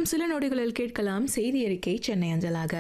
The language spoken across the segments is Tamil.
இன்னும் சில நொடிகளில் கேட்கலாம் செய்தி அறிக்கை சென்னை அஞ்சலாக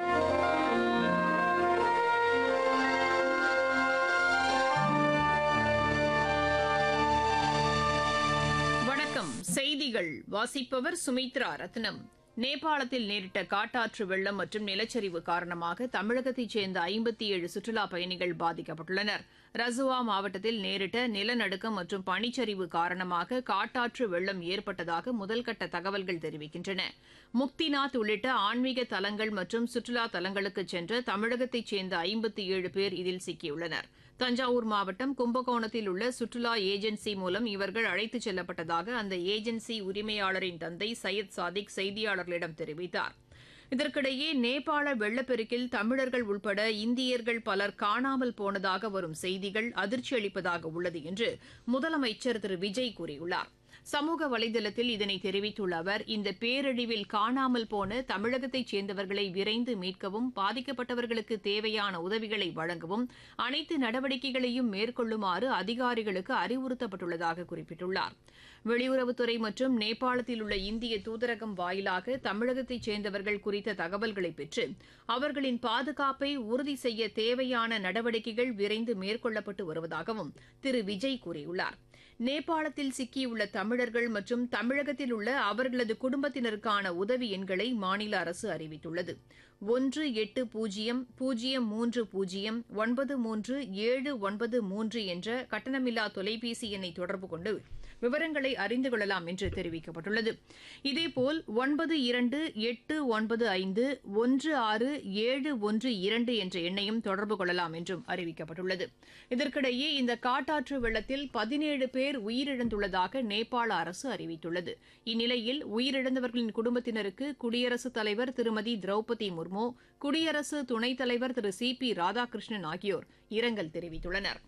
வணக்கம் செய்திகள் வாசிப்பவர் சுமித்ரா ரத்னம் நேபாளத்தில் நேரிட்ட காட்டாற்று வெள்ளம் மற்றும் நிலச்சரிவு காரணமாக தமிழகத்தைச் சேர்ந்த ஐம்பத்தி ஏழு சுற்றுலாப் பயணிகள் பாதிக்கப்பட்டுள்ளனர் ரசுவா மாவட்டத்தில் நேரிட்ட நிலநடுக்கம் மற்றும் பனிச்சரிவு காரணமாக காட்டாற்று வெள்ளம் ஏற்பட்டதாக முதல்கட்ட தகவல்கள் தெரிவிக்கின்றன முக்திநாத் உள்ளிட்ட ஆன்மீக தலங்கள் மற்றும் சுற்றுலா தலங்களுக்கு சென்ற தமிழகத்தைச் சேர்ந்த ஐம்பத்தி ஏழு பேர் இதில் சிக்கியுள்ளனர் தஞ்சாவூர் மாவட்டம் கும்பகோணத்தில் உள்ள சுற்றுலா ஏஜென்சி மூலம் இவர்கள் அழைத்துச் செல்லப்பட்டதாக அந்த ஏஜென்சி உரிமையாளரின் தந்தை சையத் சாதிக் செய்தியாளர்களிடம் தெரிவித்தார் இதற்கிடையே நேபாள வெள்ளப்பெருக்கில் தமிழர்கள் உட்பட இந்தியர்கள் பலர் காணாமல் போனதாக வரும் செய்திகள் அதிர்ச்சி அளிப்பதாக உள்ளது என்று முதலமைச்சர் திரு விஜய் கூறியுள்ளார் சமூக வலைதளத்தில் இதனை தெரிவித்துள்ள அவர் இந்த பேரழிவில் காணாமல் போன தமிழகத்தைச் சேர்ந்தவர்களை விரைந்து மீட்கவும் பாதிக்கப்பட்டவர்களுக்கு தேவையான உதவிகளை வழங்கவும் அனைத்து நடவடிக்கைகளையும் மேற்கொள்ளுமாறு அதிகாரிகளுக்கு அறிவுறுத்தப்பட்டுள்ளதாக குறிப்பிட்டுள்ளார் வெளியுறவுத்துறை மற்றும் நேபாளத்தில் உள்ள இந்திய தூதரகம் வாயிலாக தமிழகத்தைச் சேர்ந்தவர்கள் குறித்த தகவல்களை பெற்று அவர்களின் பாதுகாப்பை உறுதி செய்ய தேவையான நடவடிக்கைகள் விரைந்து மேற்கொள்ளப்பட்டு வருவதாகவும் திரு விஜய் கூறியுள்ளார் நேபாளத்தில் சிக்கியுள்ள தமிழர்கள் மற்றும் தமிழகத்தில் உள்ள அவர்களது குடும்பத்தினருக்கான உதவி எண்களை மாநில அரசு அறிவித்துள்ளது ஒன்று எட்டு பூஜ்ஜியம் பூஜ்ஜியம் மூன்று பூஜ்ஜியம் ஒன்பது மூன்று ஏழு ஒன்பது மூன்று என்ற கட்டணமில்லா தொலைபேசி எண்ணை தொடர்பு கொண்டு விவரங்களை அறிந்து கொள்ளலாம் என்று தெரிவிக்கப்பட்டுள்ளது இதேபோல் ஒன்பது இரண்டு எட்டு ஒன்பது ஐந்து ஒன்று ஆறு ஏழு ஒன்று இரண்டு என்ற எண்ணையும் தொடர்பு கொள்ளலாம் என்றும் அறிவிக்கப்பட்டுள்ளது இதற்கிடையே இந்த காட்டாற்று வெள்ளத்தில் பதினேழு பேர் உயிரிழந்துள்ளதாக நேபாள அரசு அறிவித்துள்ளது இந்நிலையில் உயிரிழந்தவர்களின் குடும்பத்தினருக்கு குடியரசுத் தலைவர் திருமதி திரௌபதி முர்மு குடியரசு துணைத் தலைவர் திரு சி பி ராதாகிருஷ்ணன் ஆகியோர் இரங்கல் தெரிவித்துள்ளனா்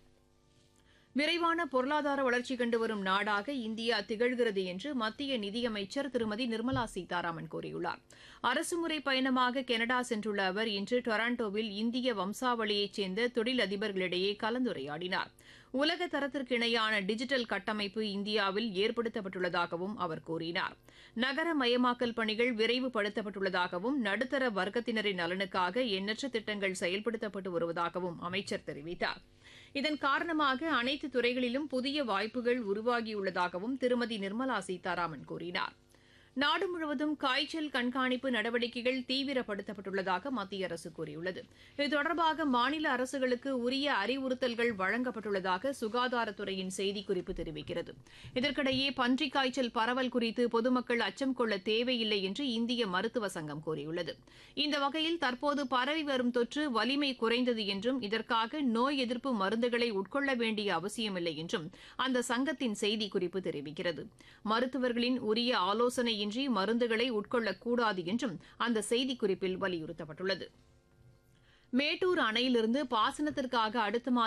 விரைவான பொருளாதார வளர்ச்சி கண்டு வரும் நாடாக இந்தியா திகழ்கிறது என்று மத்திய நிதியமைச்சர் திருமதி நிர்மலா சீதாராமன் கூறியுள்ளார் அரசுமுறை பயணமாக கனடா சென்றுள்ள அவர் இன்று டொராண்டோவில் இந்திய வம்சாவளியைச் சேர்ந்த தொழிலதிபர்களிடையே கலந்துரையாடினார் உலக தரத்திற்கு இணையான டிஜிட்டல் கட்டமைப்பு இந்தியாவில் ஏற்படுத்தப்பட்டுள்ளதாகவும் அவர் கூறினார் நகரமயமாக்கல் பணிகள் விரைவுபடுத்தப்பட்டுள்ளதாகவும் நடுத்தர வர்க்கத்தினரின் நலனுக்காக எண்ணற்ற திட்டங்கள் செயல்படுத்தப்பட்டு வருவதாகவும் அமைச்சர் தெரிவித்தார் இதன் காரணமாக அனைத்து துறைகளிலும் புதிய வாய்ப்புகள் உருவாகியுள்ளதாகவும் திருமதி நிர்மலா சீதாராமன் கூறினார் நாடு முழுவதும் காய்ச்சல் கண்காணிப்பு நடவடிக்கைகள் தீவிரப்படுத்தப்பட்டுள்ளதாக மத்திய அரசு கூறியுள்ளது இது தொடர்பாக மாநில அரசுகளுக்கு உரிய அறிவுறுத்தல்கள் வழங்கப்பட்டுள்ளதாக சுகாதாரத்துறையின் செய்திக்குறிப்பு தெரிவிக்கிறது இதற்கிடையே பன்றிக் காய்ச்சல் பரவல் குறித்து பொதுமக்கள் அச்சம் கொள்ள தேவையில்லை என்று இந்திய மருத்துவ சங்கம் கூறியுள்ளது இந்த வகையில் தற்போது பரவி வரும் தொற்று வலிமை குறைந்தது என்றும் இதற்காக நோய் எதிர்ப்பு மருந்துகளை உட்கொள்ள வேண்டிய அவசியமில்லை என்றும் அந்த சங்கத்தின் செய்திக்குறிப்பு தெரிவிக்கிறது மருத்துவர்களின் உரிய ஆலோசனை இன்றி மருந்துகளை உட்கொள்ளக்கூடாது என்றும் அந்த செய்திக்குறிப்பில் வலியுறுத்தப்பட்டுள்ளது மேட்டூர் அணையிலிருந்து பாசனத்திற்காக அடுத்த மாதம்